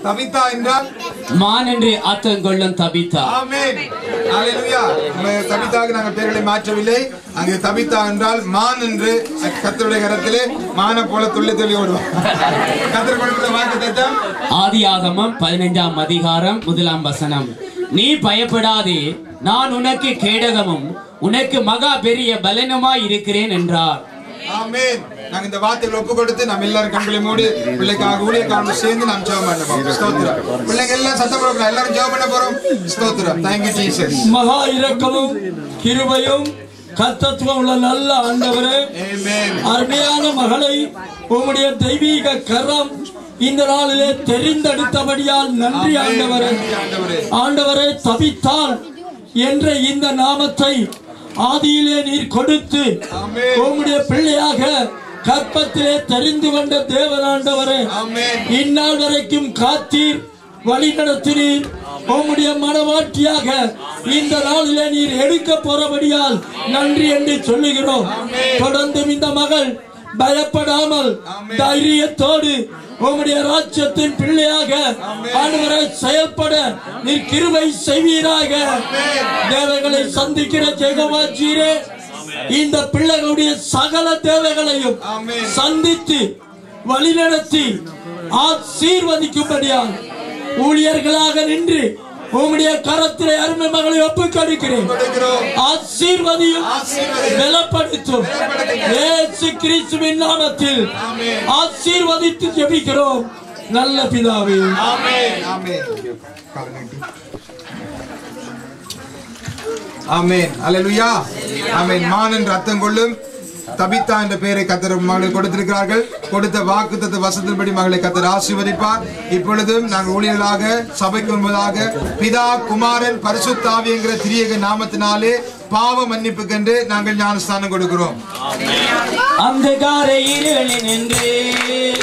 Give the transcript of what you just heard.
Tabitha என்றால் மான் என்று அர்த்தம் கொள்ளும் தபித்தா ஆமென் ஹalleluya நம்ம தபித்தாக்கு நாங்கள் பெயர்களை மாற்றவில்லை அங்கே தபித்தா என்றால் மான் என்று கத்தருடைய கரத்திலே மான போல துள்ளி துள்ளி ஓடுவான் கத்தர் கொடுக்கிற வாக்கு தத்தம் ஆதியாகமம் பதினைஞ்சாம் அதிகாரம் முதலாம் வசனம் நீ பயப்படாதே நான் உனக்கு கேடகமும் உனக்கு மகா பெரிய பலனுமாய் இருக்கிறேன் என்றார் ஆமென் நாங்க இந்த வார்த்தைகளை ஒப்பு கொடுத்து நம்ம எல்லாரும் கண்களை மூடி பிள்ளைக்காக ஊழியக்காரங்க சேர்ந்து நாம் ஜெபம் பண்ண போறோம் ஸ்தோத்திரம் பிள்ளைங்க எல்லாம் சத்தம் போட எல்லாரும் ஜெபம் பண்ண போறோம் ஸ்தோத்திரம் தேங்க்யூ ஜீசஸ் மகா இரக்கமும் கிருபையும் கர்த்தத்துவம் உள்ள நல்ல ஆண்டவரே ஆமென் அருமையான மகளை உம்முடைய தெய்வீக கரம் இந்த நாளிலே தெரிந்தெடுத்தபடியால் நன்றி ஆண்டவரே ஆண்டவரே ஆண்டவரே தவித்தால் என்ற இந்த நாமத்தை ஆதியிலே நீர் கொடுத்து ஆமென். உம்முடைய பிள்ளையாக கற்பத்திலே தெரிந்து கொண்ட தேவனாண்டவரே ஆமென் இந்நாள் வரைக்கும் காத்தீர் வழி நடத்தினீர் உம்முடைய மனவாட்டியாக இந்த நாளிலே நீர் எடுக்க போறபடியால் நன்றி என்று சொல்லுகிறோம் தொடர்ந்தும் இந்த மகள் பயப்படாமல் தைரியத்தோடு உம்முடைய ராஜ்யத்தின் பிள்ளையாக ஆண்டவரை செயல்பட நீர் கிருபை செய்வீராக தேவைகளை சந்திக்கிற ஜெகவாஜீரே இந்த பிள்ளைகளுடைய சகல தேவைகளையும் ஆமென். சந்தித்து வழிநடத்தி ஆசீர்வதிக்கும்படியால் ஊழியர்களாக நின்று உம்முடைய கரத்திலே அருமை மகளை ஒப்புக் கொடுக்கிறேன் கொடுக்கிறோம் ஆசீர்வதியும் ஆசீர்வதியும். பலப்படுத்தும் இயேசு கிறிஸ்துவின் நாமத்தில் ஆசீர்வதித்து ஜெபிக்கிறோம் நல்ல பிதாவே ஆமென் ஆமென் ஆமென் அல்லேலூயா ஆமென் மான் என்று அர்த்தம் கொள்ளும் தபித்தா என்ற பெயரை கத்தர் மகளுக்கு கொடுத்திருக்கிறார்கள் கொடுத்த வாக்குத்தத்த வசத்தின்படி மகளை கத்தர் ஆசீர்வதிப்பார் இப்பொழுதும் நாங்கள் ஊழியர்களாக சபைக்கு முன்பதாக பிதா குமாரன் பரிசுத்தாவி என்கிற திரியக நாமத்தினாலே பாவ மன்னிப்புக்கென்று நாங்கள் ஞானஸ்தானம் கொடுக்கிறோம் அந்தகார இருளில் நின்று